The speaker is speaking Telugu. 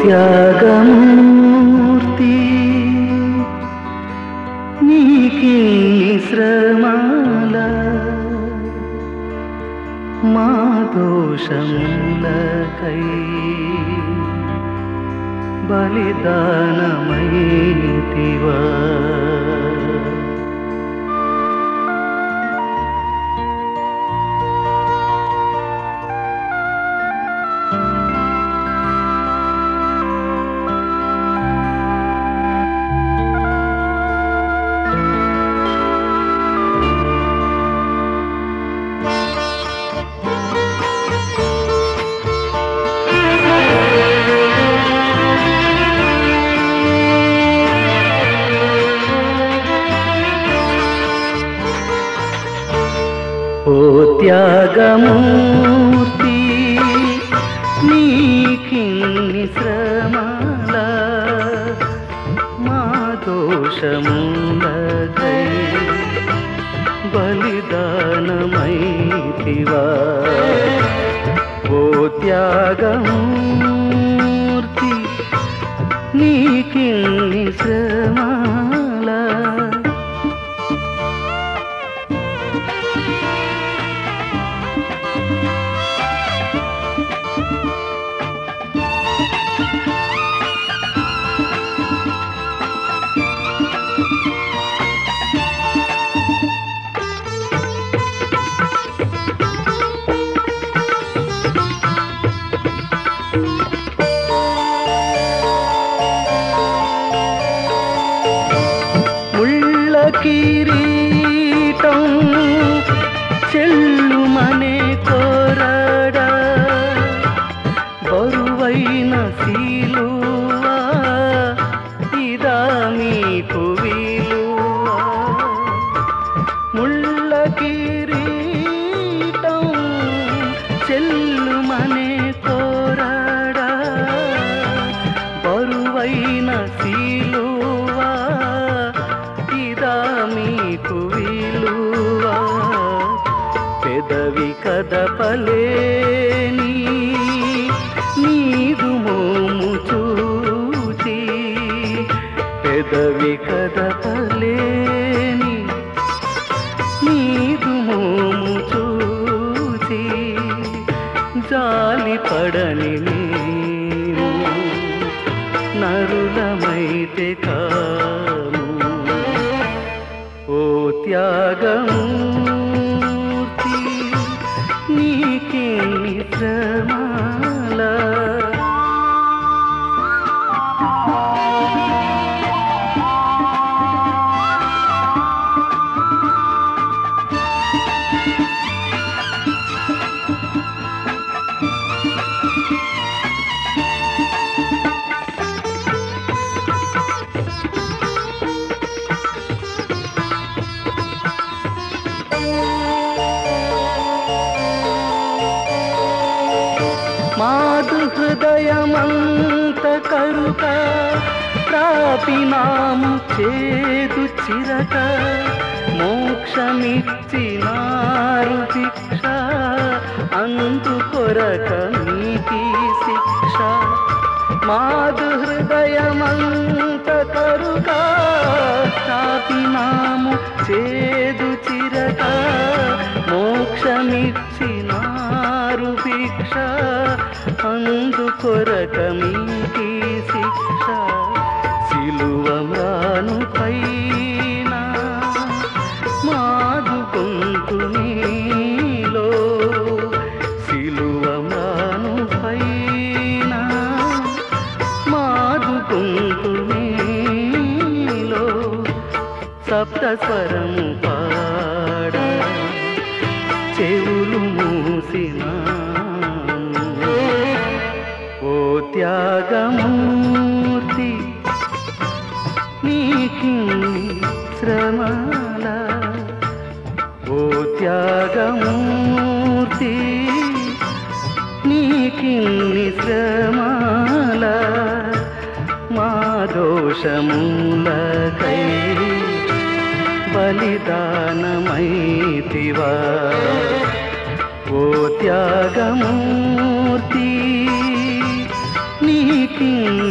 త్యాగమూర్తి నీకే శ్రమాల మా దోషములకై బలిదానమైతివా ఓ త్యాగమూర్తి నీకిన్ని శ్రమల మా దోషములకై బలిదానమైతివా ఓ త్యాగమూర్తి నీకిన్ని శ్రమల ముళ్ళ కిరీటం చెల్లుమనే కోరడ బరువైన శీలువా ఇదా మీకు విలువా ముళ్ళ కిరీటం చెల్లుమనే కోరడా బరువైన శీలువా ఇదా మీకు విలువా పెదవి కదపలేని నీదు మోము చూచి పెదవి కదపలేని నీదు మోము చూచి జాలి పడని మేము నరులమైతే కాము ఓ త్యాగమూర్తి నీకే శ్రమాల మాదు హృదయమంత కరుక ప్రాపినాము చేదు చిరక మోక్షమిచ్చినారు భిక్ష అందుకొరక నీతి శిక్ష మాదు హృదయమంత కరుక ప్రాపినాము చేదు చిరక మోక్షమిచ్చినారు భిక్ష అందుకొరక మీకి శిక్ష సిలువ మ్రాను పైన మాదు గొంతు నీలో సిలువ మ్రాను పైన మాదు గొంతు నీలో సప్త స్వరము పాడ చెవులు మూసిన ఓ త్యాగమూర్తి నీకి శ్రమల ఓ త్యాగమూర్తి నీకి శ్రమల మా దోషములకై బలిదానమైతివా ఓ త్యాగమూర్తి నీ చిన్ని